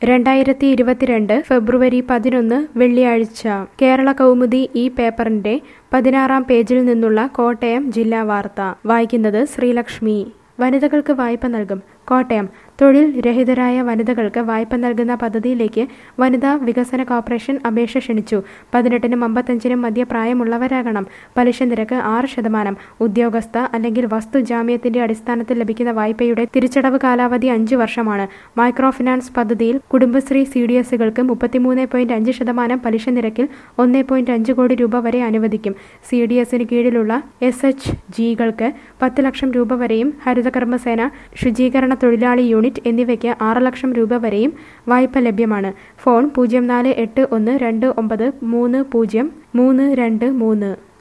രണ്ടായിരത്തി ഇരുപത്തിരണ്ട് ഫെബ്രുവരി പതിനൊന്ന് വെള്ളിയാഴ്ച കേരള കൗമുദി ഈ പേപ്പറിന്റെ പതിനാറാം പേജിൽ നിന്നുള്ള കോട്ടയം ജില്ലാ വാർത്ത വായിക്കുന്നത് ശ്രീലക്ഷ്മി വനിതകൾക്ക് വായ്പ നൽകും കോട്ടയം തൊഴിൽ രഹിതരായ വനിതകൾക്ക് വായ്പ നൽകുന്ന പദ്ധതിയിലേക്ക് വനിതാ വികസന കോർപ്പറേഷൻ അപേക്ഷ ക്ഷണിച്ചു പതിനെട്ടിനും അമ്പത്തഞ്ചിനും മധ്യ പ്രായമുള്ളവരാകണം പലിശ നിരക്ക് ആറ് ശതമാനം ഉദ്യോഗസ്ഥ അല്ലെങ്കിൽ വസ്തു ജാമ്യത്തിന്റെ അടിസ്ഥാനത്തിൽ ലഭിക്കുന്ന വായ്പയുടെ തിരിച്ചടവ് കാലാവധി അഞ്ച് വർഷമാണ് മൈക്രോ ഫിനാൻസ് പദ്ധതിയിൽ കുടുംബശ്രീ സി ഡി എസുകൾക്ക് മുപ്പത്തിമൂന്ന് പോയിന്റ് അഞ്ച് ശതമാനം പലിശ നിരക്കിൽ ഒന്ന് പോയിന്റ് അഞ്ച് കോടി രൂപ വരെ അനുവദിക്കും സി ഡി എസിന് കീഴിലുള്ള എസ് എച്ച് ജികൾക്ക് പത്ത് ലക്ഷം രൂപ വരെയും ഹരിതകർമ്മസേന ശുചീകരണ തൊഴിലാളി യൂണിറ്റ് എന്നിവയ്ക്ക് ആറ് ലക്ഷം രൂപ വരെയും വായ്പ ലഭ്യമാണ് ഫോൺ പൂജ്യം നാല് എട്ട് ഒന്ന് രണ്ട് ഒമ്പത് മൂന്ന് പൂജ്യം മൂന്ന് രണ്ട് മൂന്ന്